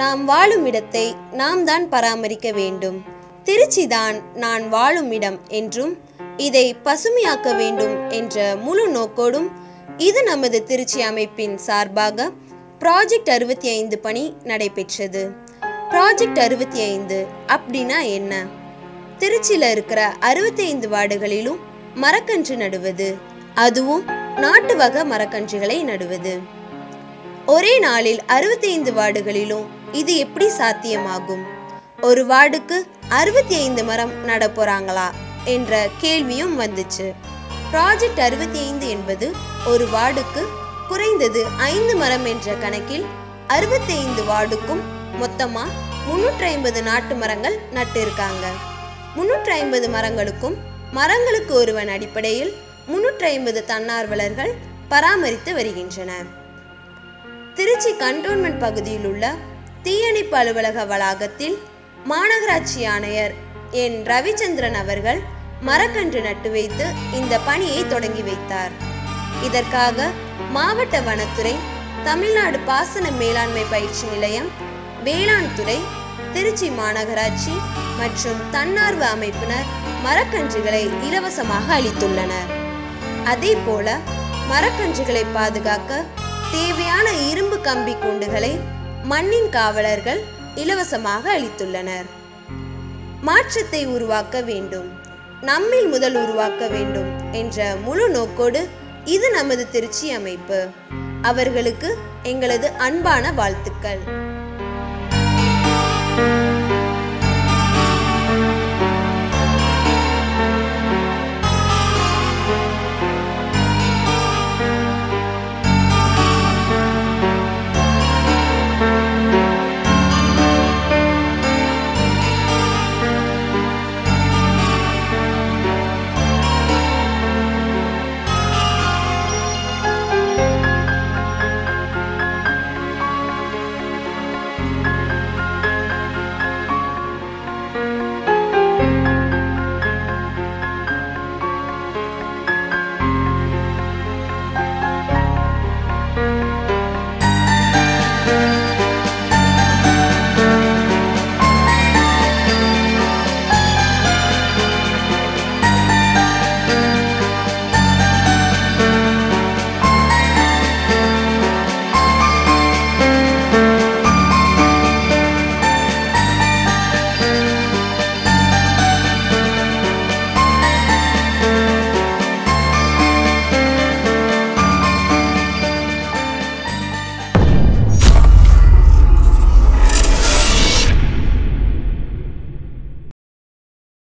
நாம் வாழும் இடத்தை நாம் தான் பராமரிக்க வேண்டும் திருச்சி தான் நான் வாழும் இடம் என்றும் இதை பசுமையாக்க வேண்டும் என்ற முழு நோக்கோடும் இது நமது திருச்சி அமைப்பின் சார்பாக ப்ராஜெக்ட் அறுபத்தி ஐந்து பணி நடைபெற்றது ப்ராஜெக்ட் அறுபத்தி ஐந்து அப்படின்னா என்ன திருச்சியில் இருக்கிற அறுபத்தி ஐந்து வார்டுகளிலும் மரக்கன்று நடுவது அதுவும் நாட்டு வகை மரக்கன்றுகளை நடுவது ஒரே நாளில் அறுபத்தி ஐந்து வார்டுகளிலும் இது எப்படி சாத்தியமாகும் ஒரு வார்டுக்கு அறுபத்தி ஐந்து மரம் நட போறாங்களா என்ற கேள்வியும் வந்துச்சு ப்ராஜெக்ட் அறுபத்தி ஐந்து என்பது ஒரு வார்டுக்கு குறைந்தது ஐந்து மரம் என்ற கணக்கில் அறுபத்தி ஐந்து வார்டுக்கும் மொத்தமா முன்னூற்றி ஐம்பது நாட்டு மரங்கள் நட்டு இருக்காங்க முன்னூற்றி ஐம்பது மரங்களுக்கும் மரங்களுக்கு ஒருவன் அடிப்படையில் முன்னூற்றி ஐம்பது தன்னார்வலர்கள் பராமரித்து வருகின்றனர் திருச்சி கண்டோன்மெண்ட் பகுதியில் உள்ள தீயணைப்பு அலுவலக வளாகத்தில் மாநகராட்சி ஆணையர் என் ரவிச்சந்திரன் அவர்கள் மரக்கன்று நட்டு வைத்து இந்த பணியை தொடங்கி வைத்தார் இதற்காக மாவட்ட வனத்துறை தமிழ்நாடு பாசன மேலாண்மை பயிற்சி நிலையம் வேளாண் துறை திருச்சி மாநகராட்சி மற்றும் தன்னார்வ அமைப்பினர் மரக்கன்றுகளை இலவசமாக அளித்துள்ளனர் அதே போல மரக்கன்றுகளை பாதுகாக்க தேவையான இரும்பு கம்பி கூண்டுகளை மண்ணின் காவலர்கள் இலவசமாக அளித்துள்ளனர் மாற்றத்தை உருவாக்க வேண்டும் நம்மில் முதல் உருவாக்க வேண்டும் என்ற முழு நோக்கோடு இது நமது திருச்சி அமைப்பு அவர்களுக்கு எங்களது அன்பான வாழ்த்துக்கள்